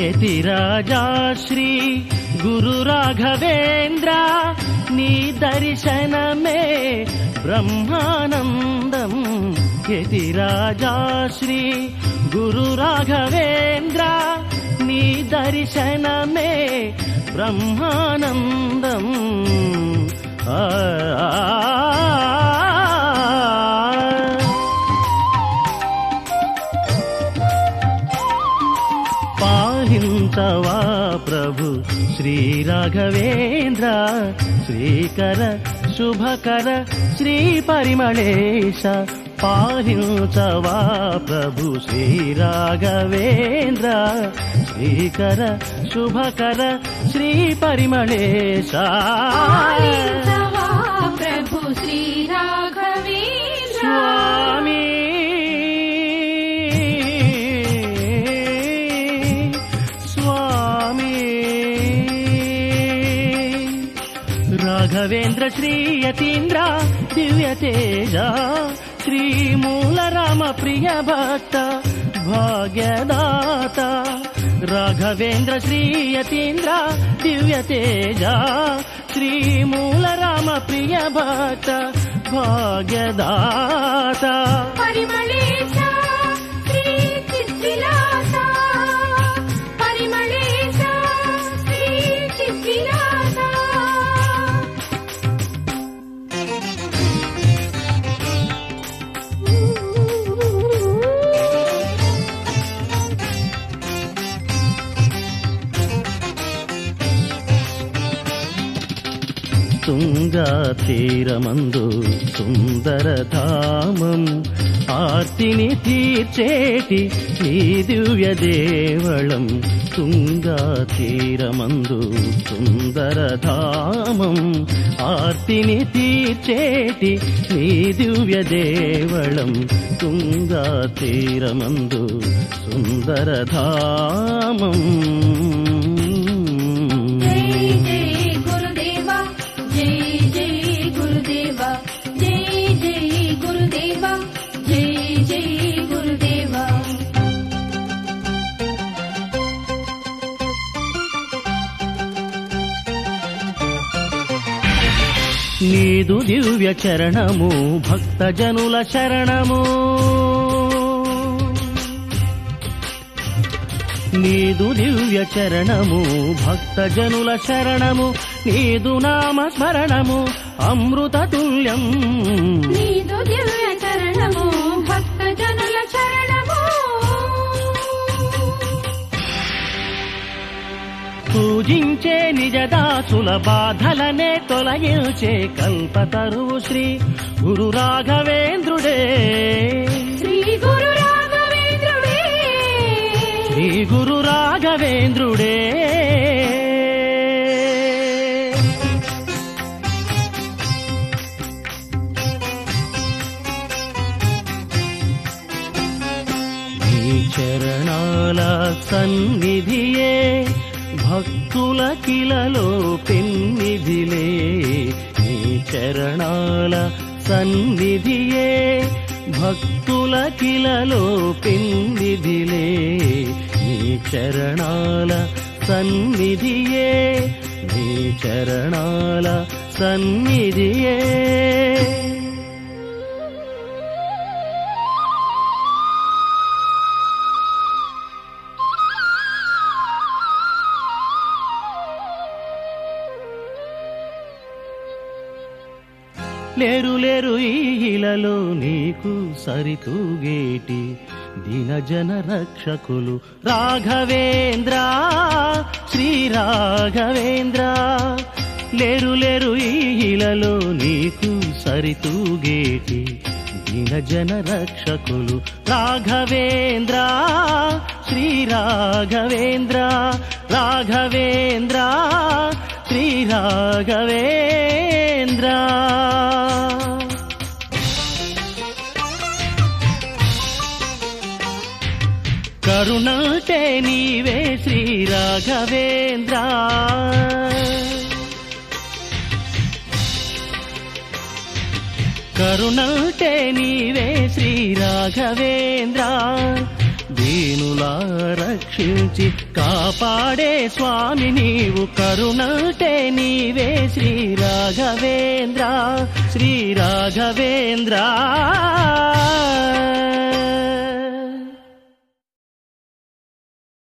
యతిరాజా శ్రీ గురు రాఘవేంద్ర నీ దర్శనమే బ్రహ్మానందం యతిరాజా శ్రీ గురు రాఘవేంద్ర నీ దర్శనమే బ్రహ్మానందం ఆ పాలించవా ప్రభు శ్రీ రాఘవేంద్ర శ్రీకర శుభకర శ్రీ పరిమళేశ పాలించవా ప్రభు శ్రీ రాఘవేంద్ర శ్రీకర శుభకర శ్రీ పరిమళేశ పాలించవా ప్రభు శ్రీ రాఘవేంద్ర స్వామి స్వామి రాఘవేంద్ర శ్రీయతీంద్ర దివ్య తేజ శ్రీ మూల రామ ప్రియ భక్త భాగ్యదాత రాఘవేంద్ర శ్రీయతీంద్ర దివ్య తేజ శ్రీ మూల రామ ప్రియ భక్త భాగ్యదాత పరిమళేశ శ్రీ చిద్విలాస పరిమళేశ శ్రీ చిద్విలాస తుంగా తీరమందు సుందర ధామం ఆర్తిని తీర్చేటి నీ దివ్య దేవళం తుంగా తీరమందు సుందర ధామం ఆర్తిని తీర్చేటి నీ దివ్య దేవళం తుంగా తీరమందు సుందర ధామం జై జై గురుదేవా జై జై గురుదేవా జై జై గురుదేవా జై జై గురుదేవా నీదు దివ్య చరణము భక్త జనుల శరణము నీదు దివ్య చరణము భక్త జనుల శరణము నీదు నామ స్మరణము అమృత తుల్యం నీదు దివ్య చరణము భక్త జనుల చరణము పూజించే నిజదాసుల బాధలనే తొలగించే కల్పతరువు శ్రీ గురు రాఘవేంద్రుడే శ్రీ గురు రాఘవేంద్రుడే శ్రీ గురు రాఘవేంద్రుడే నీ చరణాల సన్నిధియే భక్తుల కిలలో పెన్నిధిలే నీ చరణాల సన్నిధియే భక్తుల కిలలో పెన్నిధిలే నీ చరణాల సన్నిధియే నీ చరణాల సన్నిధియే లేరు లేరు ఈ ఇలలో నీకు సరితూగేటి దినజన రక్షకులు రాఘవేంద్ర శ్రీ రాఘవేంద్ర లేరు లేరు ఈ ఇలలో నీకు సరితూగేటి దినజన రక్షకులు రాఘవేంద్ర శ్రీ రాఘవేంద్ర రాఘవేంద్ర శ్రీ రాఘవేంద్ర కరుణటే నీవే శ్రీ రాఘవేంద్ర కరుణటే నీవే శ్రీ రాఘవేంద్ర దీనులా రక్షించి కాపాడే స్వామి నీవు కరుణటే నీవే శ్రీ రాఘవేంద్ర శ్రీ రాఘవేంద్ర